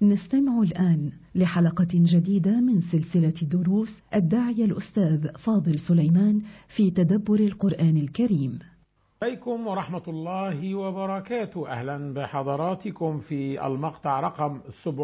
نستمع الآن لحلقة جديدة من سلسلة دروس الداعية الأستاذ فاضل سليمان في تدبر القرآن الكريم. عليكم ورحمة الله وبركاته أهلا بحضراتكم في المقطع رقم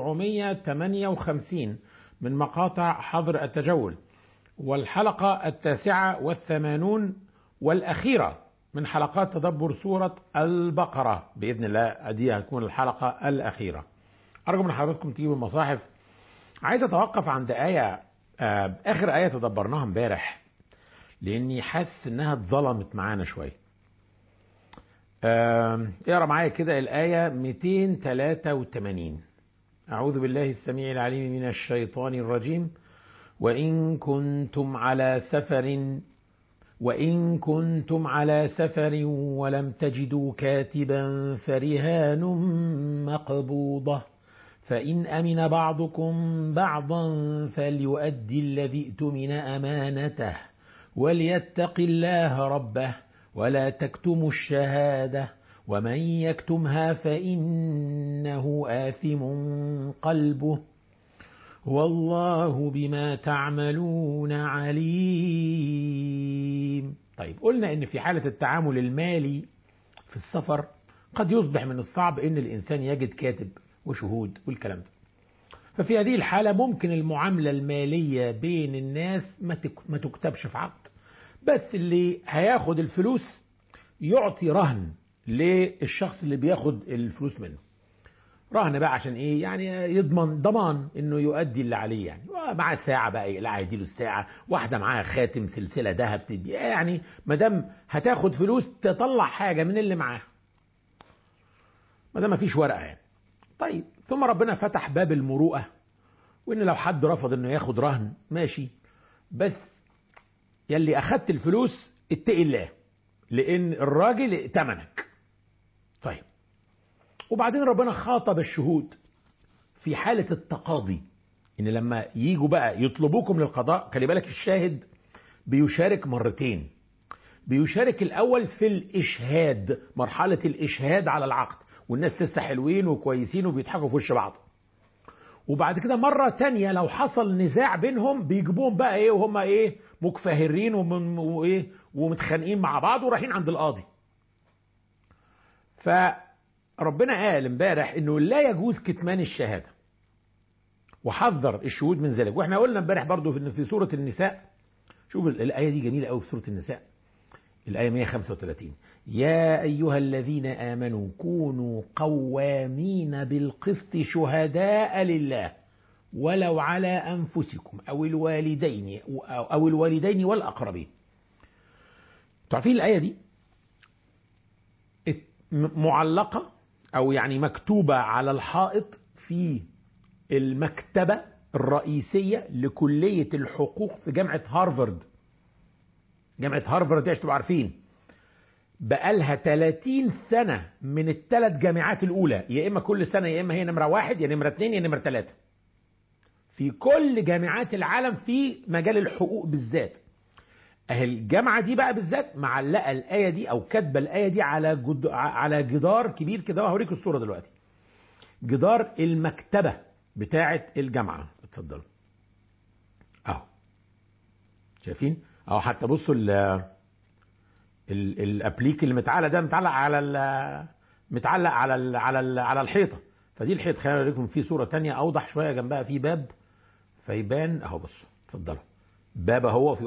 758 من مقاطع حظر التجول والحلقة التاسعة والثمانون والأخيرة من حلقات تدبر سورة البقرة بإذن الله دي هتكون الحلقة الأخيرة أرجو من حضراتكم تجيبوا المصاحف عايز أتوقف عند آية آه آخر آية تدبرناها امبارح لأني حاسس إنها اتظلمت معانا شوية آه اقرا معايا كده الآية 283 أعوذ بالله السميع العليم من الشيطان الرجيم وإن كنتم على سفر وإن كنتم على سفر ولم تجدوا كاتبا فرهان مقبوضة فإن أمن بعضكم بعضا فليؤدي الذي ائتمن أمانته وليتق الله ربه ولا تكتموا الشهادة ومن يكتمها فإنه آثم قلبه والله بما تعملون عليم طيب قلنا ان في حالة التعامل المالي في السفر قد يصبح من الصعب ان الانسان يجد كاتب وشهود والكلام ده ففي هذه الحالة ممكن المعاملة المالية بين الناس ما تكتبش في عقد بس اللي هياخد الفلوس يعطي رهن للشخص اللي بياخد الفلوس منه رهن بقى عشان ايه يعني يضمن ضمان انه يؤدي اللي عليه يعني معاه ساعه بقى يقلع يديله الساعه واحده معاها خاتم سلسله ذهب تدي يعني ما دام هتاخد فلوس تطلع حاجه من اللي معاه ما دام مفيش ورقه يعني طيب ثم ربنا فتح باب المروءه وان لو حد رفض انه ياخد رهن ماشي بس يلي اخدت الفلوس اتقي الله لان الراجل ائتمنك طيب وبعدين ربنا خاطب الشهود في حالة التقاضي ان لما يجوا بقى يطلبوكم للقضاء خلي بالك الشاهد بيشارك مرتين بيشارك الاول في الاشهاد مرحلة الاشهاد على العقد والناس لسه حلوين وكويسين وبيضحكوا في وش بعض وبعد كده مرة تانية لو حصل نزاع بينهم بيجيبوهم بقى ايه وهم ايه مكفهرين ومن وايه ومتخانقين مع بعض ورايحين عند القاضي فربنا قال امبارح انه لا يجوز كتمان الشهادة وحذر الشهود من ذلك واحنا قلنا امبارح برضو ان في سورة النساء شوف الآية دي جميلة قوي في سورة النساء الآية 135 يا أيها الذين آمنوا كونوا قوامين بالقسط شهداء لله ولو على أنفسكم أو الوالدين أو الوالدين والأقربين تعرفين الآية دي معلقة أو يعني مكتوبة على الحائط في المكتبة الرئيسية لكلية الحقوق في جامعة هارفارد جامعة هارفارد دي عشان تبقوا عارفين بقالها 30 سنة من الثلاث جامعات الأولى يا إما كل سنة يا إما هي نمرة واحد يا نمرة اثنين يا نمرة ثلاثة في كل جامعات العالم في مجال الحقوق بالذات اهي الجامعة دي بقى بالذات معلقة الآية دي أو كاتبة الآية دي على جد... على جدار كبير كده وهوريكم الصورة دلوقتي جدار المكتبة بتاعة الجامعة اتفضلوا اهو شايفين اهو حتى بصوا ال ال الابليك اللي متعلق ده متعلق على ال متعلق على ال على ال على الحيطه فدي الحيط خلينا اوريكم في صوره تانية اوضح شويه جنبها في باب فيبان اهو بصوا اتفضلوا باب اهو في